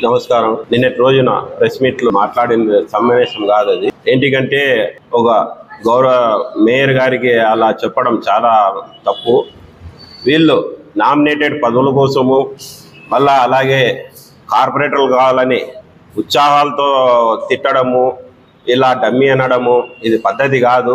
నమస్కారం నిన్నటి రోజున ప్రెస్ మీట్ లో మాట్లాడిన సమావేశం కాదు అది ఏంటికంటే ఒక గౌరవ మేయర్ గారికి అలా చెప్పడం చాలా తప్పు వీళ్ళు నామినేటెడ్ పదవుల కోసము మళ్ళా అలాగే కార్పొరేటర్లు కావాలని ఉత్సాహాలతో తిట్టడము ఇలా డమ్మి అనడము ఇది పద్ధతి కాదు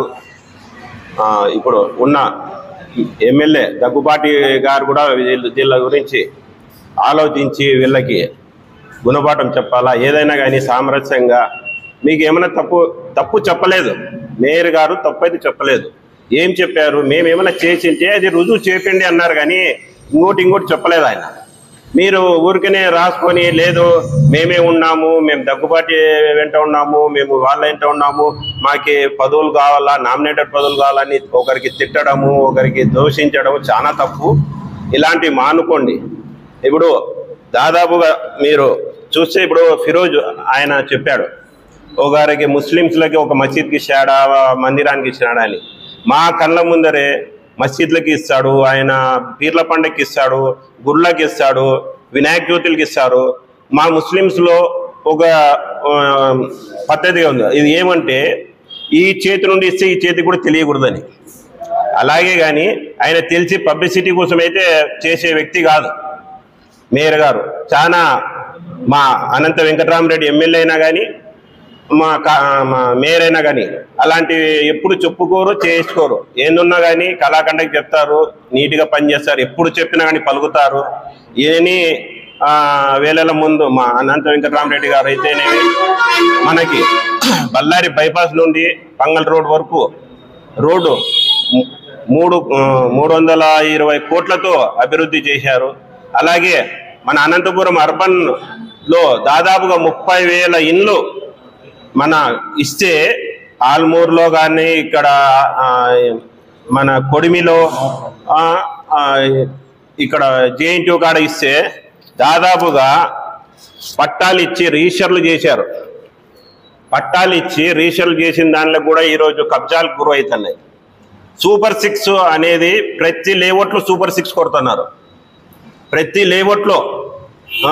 ఆ, ఇప్పుడు ఉన్న ఎమ్మెల్యే దగ్గుబాటి గారు కూడా వీళ్ళ వీళ్ళ గురించి ఆలోచించి వీళ్ళకి గుణపాఠం చెప్పాలా ఏదైనా కానీ సామరస్యంగా మీకు ఏమైనా తప్పు తప్పు చెప్పలేదు మేయర్ గారు తప్పు అయితే చెప్పలేదు ఏం చెప్పారు మేము ఏమైనా చేసింటే అది రుజువు చేపండి అన్నారు కానీ ఇంకోటి ఇంకోటి చెప్పలేదు ఆయన మీరు ఊరికనే రాసుకొని లేదు మేమే ఉన్నాము మేము దగ్గుబాటి వెంట ఉన్నాము మేము వాళ్ళ వెంట ఉన్నాము మాకి పదవులు కావాలా నామినేటెడ్ పదవులు కావాలని ఒకరికి తిట్టడము ఒకరికి దూషించడం చాలా తప్పు ఇలాంటివి మానుకోండి ఇప్పుడు దాదాపుగా మీరు చూస్తే ఇప్పుడు ఫిరోజ్ ఆయన చెప్పాడు ఒకరికి ముస్లిమ్స్లకి ఒక మసీద్కి ఇచ్చాడా మందిరానికి ఇచ్చినాడా అని మా కళ్ళ ముందరే మసీద్లకి ఇస్తాడు ఆయన పీర్ల పండగకి ఇస్తాడు గుళ్ళకి ఇస్తాడు వినాయక జ్యోతులకి ఇస్తారు మా ముస్లిమ్స్లో ఒక ఆ, పద్ధతిగా ఉంది ఇది ఏమంటే ఈ చేతి నుండి ఇస్తే ఈ చేతి కూడా తెలియకూడదని అలాగే కానీ ఆయన తెలిసి పబ్లిసిటీ కోసం అయితే చేసే వ్యక్తి కాదు మేయర్ గారు చాలా మా అనంత వెంకటరామరెడ్డి ఎమ్మెల్యే అయినా కానీ మా కా- మా మేయర్ అయినా కానీ అలాంటివి ఎప్పుడు చెప్పుకోరు చేసుకోరు ఏందున్నా కానీ కళాఖండకి చెప్తారు నీట్గా పనిచేస్తారు ఎప్పుడు చెప్పినా కానీ పలుకుతారు ఏని ఆ, వేళల ముందు మా అనంత వెంకటరామరెడ్డి గారు అయితేనేమి మనకి బళ్ళారి బైపాస్ నుండి పంగల్ రోడ్ వరకు రోడ్డు ము- మూడు ఆ, మూడు వందల ఇరవై కోట్లతో అభివృద్ధి చేశారు అలాగే మన అనంతపురం అర్బన్ లో దాదాపుగా ముప్పై వేల ఇండ్లు మన ఇస్తే ఆల్మూర్లో కానీ ఇక్కడ ఆ, మన కొడిమిలో ఆ, ఆ, ఇక్కడ జేఎన్టీ కాడ ఇస్తే దాదాపుగా పట్టాలు ఇచ్చి రిజిస్టర్లు చేశారు పట్టాలు ఇచ్చి రిజిస్టర్లు చేసిన దానిలో కూడా ఈరోజు కబ్జాలకు గురి అవుతున్నాయి సూపర్ సిక్స్ అనేది ప్రతి లేఅవుట్లో సూపర్ సిక్స్ కొడుతున్నారు ప్రతి లేఅవుట్లో ఆ,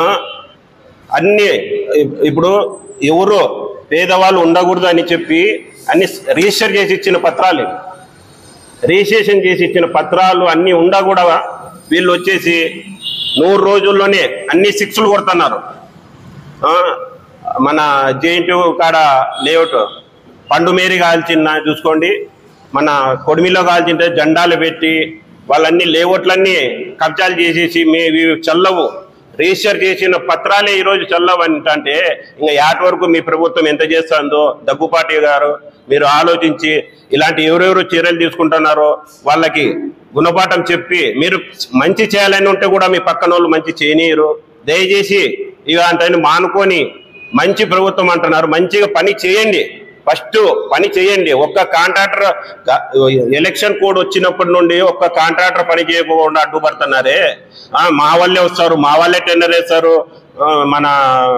అన్ని ఇప్- ఇప్పుడు ఎవరు పేదవాళ్ళు ఉండకూడదు అని చెప్పి అన్ని రిజిస్టర్ చేసి ఇచ్చిన పత్రాలు ఇవి. రిజిస్ట్రేషన్ చేసి ఇచ్చిన పత్రాలు అన్ని ఉండా కూడా వీళ్ళు వచ్చేసి నూరు రోజుల్లోనే అన్ని సిక్స్లు కొడుతున్నారు ఆ, మన జేఎన్టీ కాడ లేఅవుట్ పండు మేరీ కాల్చిన చూసుకోండి మన కొడిమిలో కాల్చింటే జెండాలు పెట్టి వాళ్ళన్ని లేఅవుట్లన్నీ కబ్జాలు చేసేసి మీ ఇవి చల్లవు రిజిస్టర్ చేసిన పత్రాలే ఈరోజు చల్లవు అంటే ఇంకా యాట్ వరకు మీ ప్రభుత్వం ఎంత చేస్తుందో దగ్గుపాటి గారు మీరు ఆలోచించి ఇలాంటి ఎవరెవరు చర్యలు తీసుకుంటున్నారో వాళ్ళకి గుణపాఠం చెప్పి మీరు మంచి చేయాలని ఉంటే కూడా మీ పక్కన వాళ్ళు మంచి చేయనీయరు దయచేసి ఇలాంటివన్నీ మానుకొని మంచి ప్రభుత్వం అంటున్నారు మంచిగా పని చేయండి ఫస్ట్ పని చేయండి ఒక్క కాంట్రాక్టర్ గ- ఎలక్షన్ కోడ్ వచ్చినప్పటి నుండి ఒక్క కాంట్రాక్టర్ పని చేయకుండా అడ్డుపడుతున్నారే ఆ, మా వాళ్ళే వస్తారు మా వాళ్ళే టెండర్ వేస్తారు ఆ, మన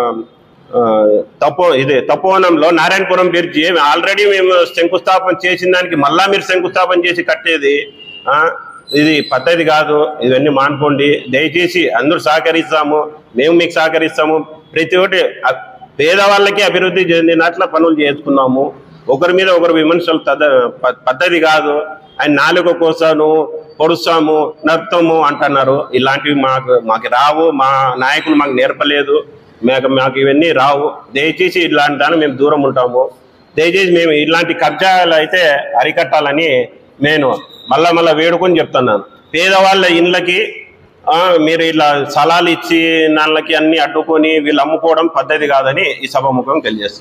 ఆ, తపో ఇది తపోవనంలో నారాయణపురం బ్రిడ్జి ఆల్రెడీ మేము శంకుస్థాపన చేసిన దానికి మళ్ళా మీరు శంకుస్థాపన చేసి కట్టేది ఆ, ఇది పద్ధతి కాదు ఇవన్నీ మానుకోండి దయచేసి అందరూ సహకరిస్తాము మేము మీకు సహకరిస్తాము ప్రతి ఒక్కటి అ- పేదవాళ్ళకి అభివృద్ధి చెందినట్ల పనులు చేసుకున్నాము ఒకరి మీద ఒకరు విమర్శలు తద- ప- పద్ధతి కాదు ఆయన నాలుక కోసాను పొడుస్తాము నరుతాము అంటున్నారు ఇలాంటివి మాకు మాకు రావు మా నాయకులు మాకు నేర్పలేదు మాకు మాకు ఇవన్నీ రావు దయచేసి ఇలాంటి దాన్ని మేము దూరం ఉంటాము దయచేసి మేము ఇలాంటి కబ్జాలు అయితే అరికట్టాలని నేను మళ్ళా మళ్ళా వేడుకొని చెప్తున్నాను పేదవాళ్ళ ఇండ్లకి ఆ, మీరు ఇలా స్థలాలు ఇచ్చి నాళ్ళకి అన్ని అడ్డుకొని వీళ్ళు అమ్ముకోవడం పద్ధతి కాదని ఈ సభాముఖం తెలియజేస్తున్నాను